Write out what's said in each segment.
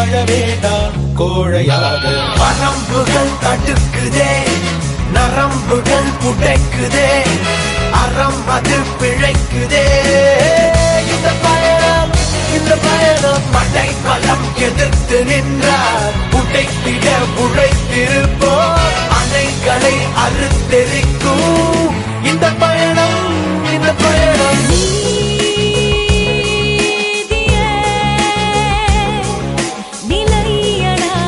வாழ வேண்டாம் கோழையாக வரம்புகள் தடுக்குதே நரம்புகள் புடைக்குதே அறம் அது பிழைக்குதே இந்த பயணம் இந்த பயணம் படை பலம் எதிர்த்து நின்றார் புடைத்திட உழைத்திருப்போம் அணைகளை அறுத்தெரிக்கும் இந்த பயணம் இந்த பயணம் நீதியே நிலையடா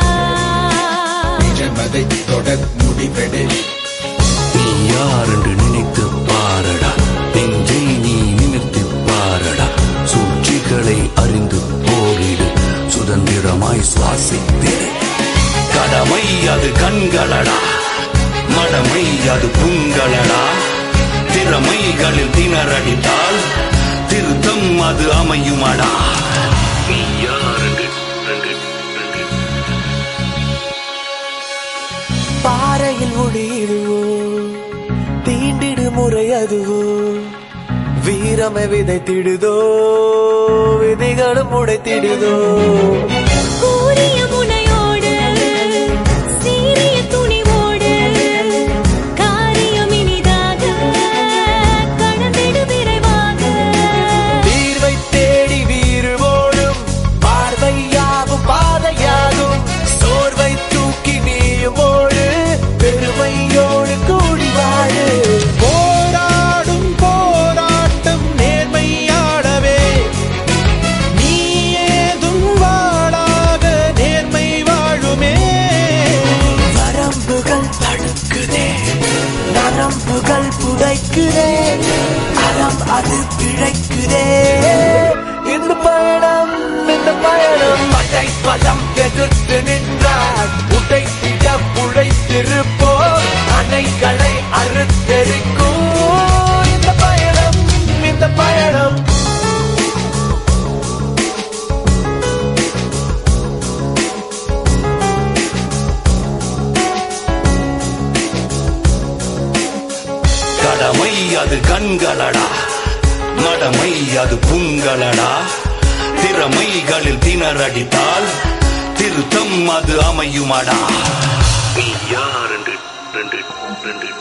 நிஜமதை தொடர் முடிவெடு நீ யார் என்று நினைத்து பாரடா நெஞ்சை நீ நிமிர்த்து பாரடா சூழ்ச்சிகளை அறிந்து போரிடு சுதந்திரமாய் சுவாசித்திரு கடமை அது கண்களடா மடமை அது புண்களடா திறமைகளில் திணறடித்தால் திருத்தம் அது அமையுமடா நீ யார் என்று என்று- என்று பாறையில் ஒளியிடுவோ தீண்டிடு முறை அதுவோ வீரமை விதைத்திடுதோ விதிகளும் உடைத்திடுதோ கூறிய முனையோடு சீரிய துணிவோடு காரியம் இனிதாக கடந்திடு விரைவாக தீர்வை தேடி வீறுவோடும் பார்வையாகும் பாதையாகும் சோர்வை தூக்கி நீயும் ஓடு பெருமையோடு கூடி வாழு போராடும் போராட்டம் நேர்மையாடவே நீ ஏதும் வாழாக நேர்மை வாழுமே வரம்புகள் தடுக்குதே நரம்புகள் புதைக்குதே அறம் அது பிழைக்குதே இந்த பயணம் இந்த பயணம் படை பலம் எதிர்த்து நின்றார் உடைத்திட உழைத்திருப்போம் அணைகளை அறுத்தெரிக்கும் இந்த பயணம் இந்த பயணம் கடமை அது கண்களடா மடமை அது புண்களடா திறமைகளில் திணறடித்தால் திருத்தம் அது அமையுமடா நீ யார் என்று என்று என்று